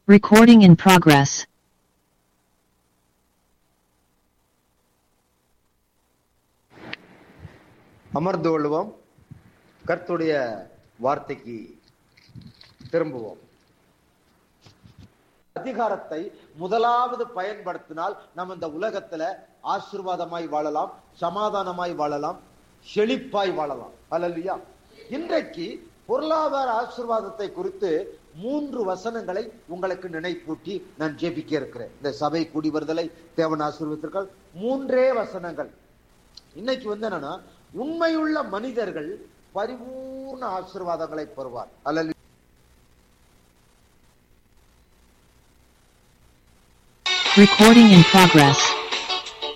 Recording in progress. அமர்ந்து கொள்வோம் கர்த்துடைய வார்த்தைக்கு திரும்புவோம் அதிகாரத்தை முதலாவது பயன்படுத்தினால் நம்ம இந்த உலகத்துல ஆசீர்வாதமாய் வாழலாம் சமாதானமாய் வாழலாம் செழிப்பாய் வாழலாம் அல்லையா இன்றைக்கு பொருளாதார ஆசீர்வாதத்தை குறித்து மூன்று வசனங்களை உங்களுக்கு நினைப்பூட்டி நான் ஜெபிக்க இருக்கிறேன் இந்த சபை கூடி வருதலை தேவன் ஆசீர்வத்திற்கால் மூன்றே வசனங்கள் இன்னைக்கு வந்து என்னன்னா உண்மையுள்ள மனிதர்கள் பரிபூர்ண ஆசீர்வாதங்களை பெறுவார் அல்ல Recording in progress.